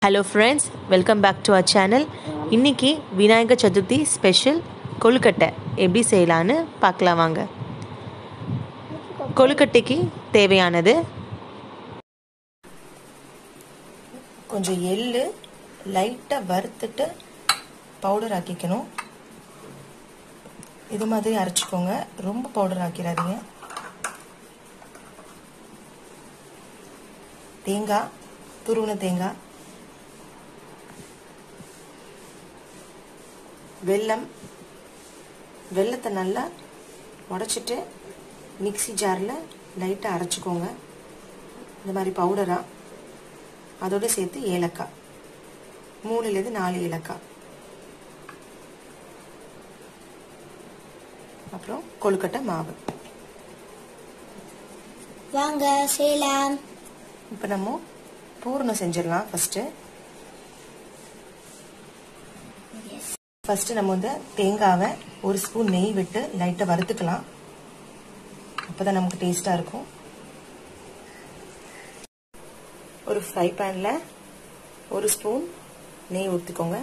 Hello friends welcome back to our channel இன்றைக்கி Vinayagar Chaturthi special கொழுக்கட்டை எப்படி செய்யலான்னு பார்க்கலாம் வாங்க கொழுக்கட்டைக்கு தேவையானது கொஞ்சம் எள்ளு லைட்டாக வறுத்துட்டு பவுடர் ஆக்கிக்கணும் இது மாதிரி அரைச்சிக்கோங்க ரொம்ப பவுடர் ஆக்கிடாதீங்க தேங்காய் துருவின தேங்காய் வெல்லம் வெள்ளத்தை நல்லா உடச்சிட்டு மிக்சி ஜாரில் லைட்டாக அரைச்சிக்கோங்க இந்த மாதிரி பவுடராக அதோடு சேர்த்து ஏலக்காய் மூணுலேருந்து நாலு ஏலக்காய் அப்புறம் கொழுக்கட்டை மாவு வாங்க செய்யலாம் இப்போ நம்ம பூர்ணம் செஞ்சிடலாம் ஃபஸ்ட்டு ஃபஸ்ட்டு நம்ம வந்து தேங்காவை ஒரு ஸ்பூன் நெய் விட்டு லைட்டாக வறுத்துக்கலாம் அப்போ தான் நமக்கு டேஸ்ட்டாக இருக்கும் ஒரு ஃப்ரை பேனில் ஒரு ஸ்பூன் நெய் ஊற்றிக்கோங்க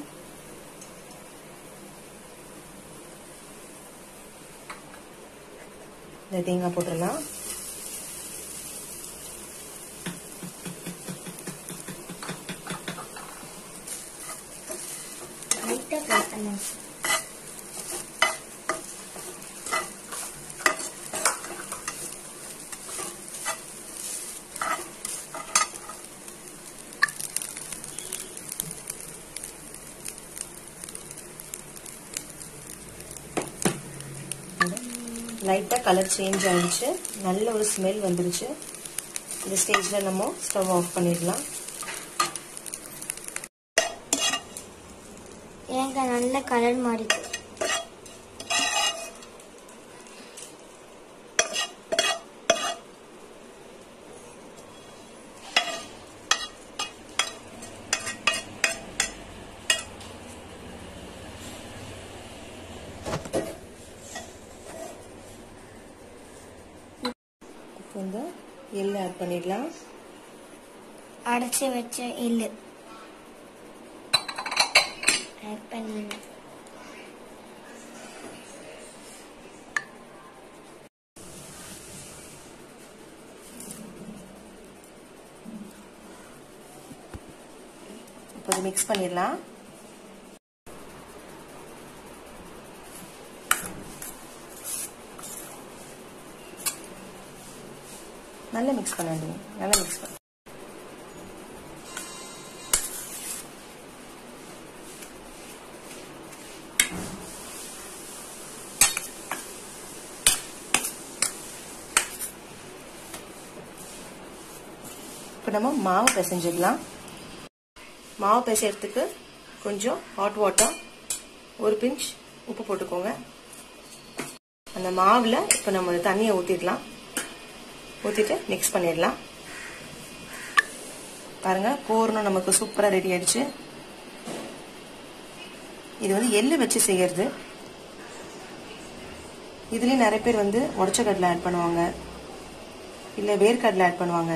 இந்த தேங்காய் போட்டுடலாம் லைட்டாக ஃப்ரை பண்ணுங்க லைட்டாக கலர் சேஞ்ச் ஆயிடுச்சு நல்ல ஒரு ஸ்மெல் வந்துருச்சு இந்த ஸ்டேஜில் நம்ம ஸ்டவ் ஆஃப் பண்ணிடலாம் ஏங்க நல்ல கலர் மாறிக்கு இப்போ வந்து எள்ளு ஆட் பண்ணிடலாம் அடைச்சி வச்ச எள்ளு ஆட் பண்ணிடலாம் இப்போ இதை மிக்ஸ் பண்ணிடலாம் நல்லா மிக்ஸ் பண்ண வேண்டியது நல்லா மிக்ஸ் பண்ண இப்போ நம்ம மாவு பிசைஞ்சிடலாம் மாவு பிசைறதுக்கு கொஞ்சம் ஹாட் வாட்டர் ஒரு பிஞ்ச் உப்பு போட்டுக்கோங்க அந்த மாவில் இப்போ நம்ம தண்ணியை ஊற்றிடலாம் ஊற்றிட்டு மிக்ஸ் பண்ணிடலாம் பாருங்க பூர்ணம் நமக்கு சூப்பராக ரெடி ஆயிடுச்சு இது வந்து எள்ளு வச்சு செய்யறது இதுலேயும் நிறைய பேர் வந்து உடச்ச கடலை ஆட் பண்ணுவாங்க இல்லை வேர்க்கடலை ஆட் பண்ணுவாங்க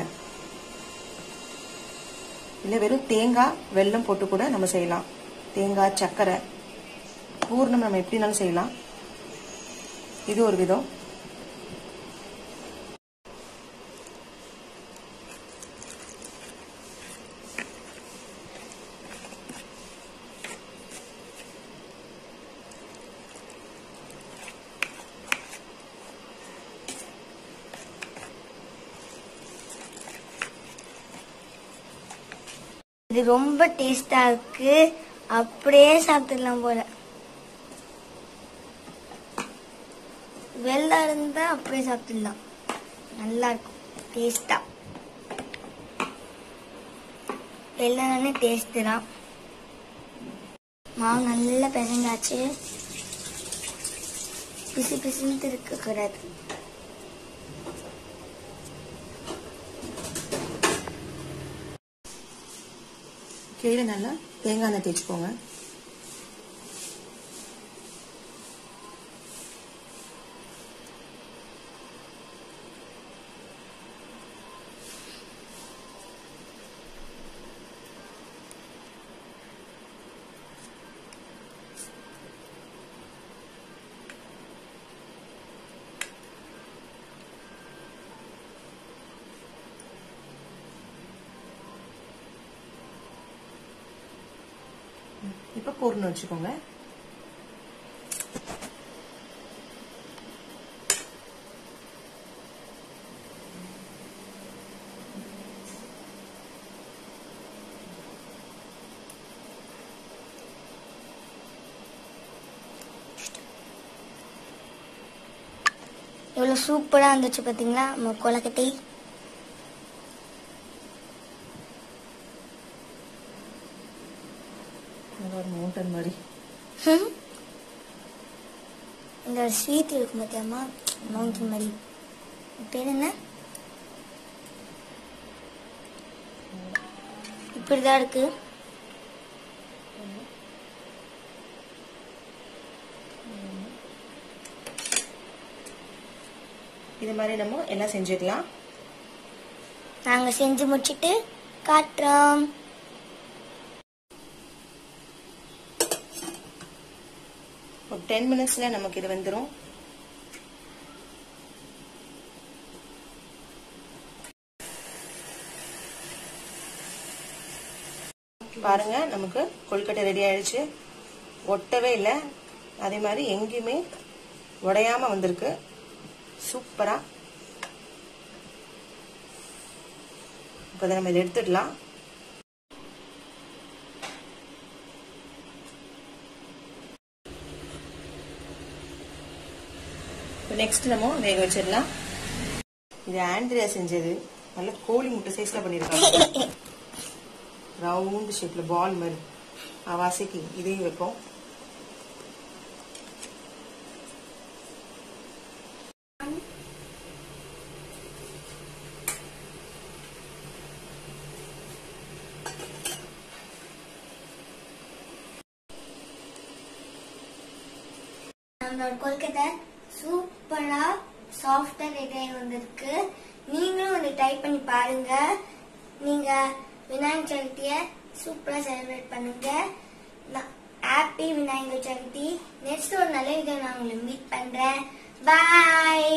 இல்லை வெறும் தேங்காய் வெல்லம் போட்டு கூட நம்ம செய்யலாம் தேங்காய் சர்க்கரை பூர்ணம் நம்ம எப்படினாலும் செய்யலாம் இது ஒரு விதம் இது ரொம்ப டேஸ்டா இருக்கு அப்படியே சாப்பிட்டுடலாம் போல வெள்ளம் இருந்தா அப்படியே சாப்பிட்டுடலாம் நல்லா இருக்கும் டேஸ்டா வெள்ளம் தானே டேஸ்ட் தான் மாவு நல்லா பிசைஞ்சாச்சு பிசு பிசுன்னு இருக்க கூடாது கீழே நல்லா தேங்காய் எண்ணெய் தேய்ச்சிக்கோங்க இப்போ பூர்ணம் வச்சுக்கோங்க எவ்வளோ சூப்பராக இருந்துச்சு பார்த்தீங்களா நம்ம கொலக்கட்டை ஒரு மவுண்டன் மாதிரி ஹம். இந்த ஸ்வீட் இருக்கும் பார்த்தியாமா மவுண்டன் மாதிரி இது பேர் என்ன இப்படிதான் இருக்கு இது மாதிரி நம்ம எல்லாம் செஞ்சுக்கலாம் நாங்க செஞ்சு முடிச்சிட்டு காட்டுறோம் ஒரு டென் மினிட்ஸ்ல நமக்கு இது வந்துடும் பாருங்க நமக்கு கொழுக்கட்டை ரெடி ஆயிடுச்சு ஒட்டவே இல்லை அதே மாதிரி எங்கேயுமே உடையாம வந்திருக்கு சூப்பரா இப்போ நம்ம இதை எடுத்துடலாம் இப்போ நெக்ஸ்ட் நம்ம வேக வச்சிடலாம் இது ஆண்ட்ரியா செஞ்சது நல்ல கோழி முட்டை சைஸ்ல பண்ணிருக்காங்க ரவுண்ட் ஷேப்ல பால் மாதிரி அவாசிக்கு இதையும் வைப்போம் நம்மளோட கொல்கட்டை சூப்பரா சாஃப்டா ரெடி ஆகி வந்திருக்கு நீங்களும் வந்து ட்ரை பண்ணி பாருங்க நீங்க விநாயகர் சதுர்த்திய சூப்பரா செலிப்ரேட் பண்ணுங்க ஹாப்பி விநாயகர் சதுர்த்தி நெக்ஸ்ட் ஒரு நல்ல வீடியோ நான் உங்களை மீட் பண்றேன் பாய்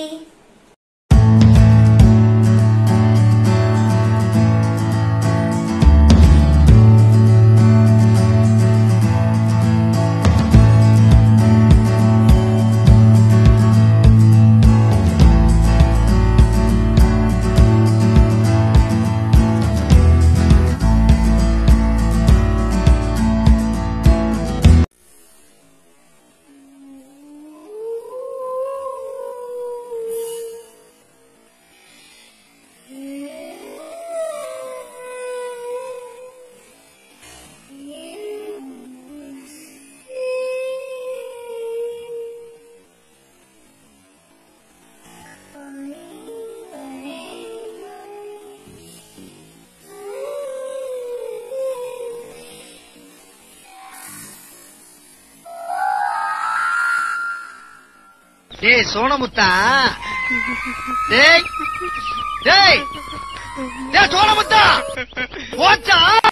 டேய் சோனமுத்தா டேய் டேய் டேய் சோனமுத்தா போச்சா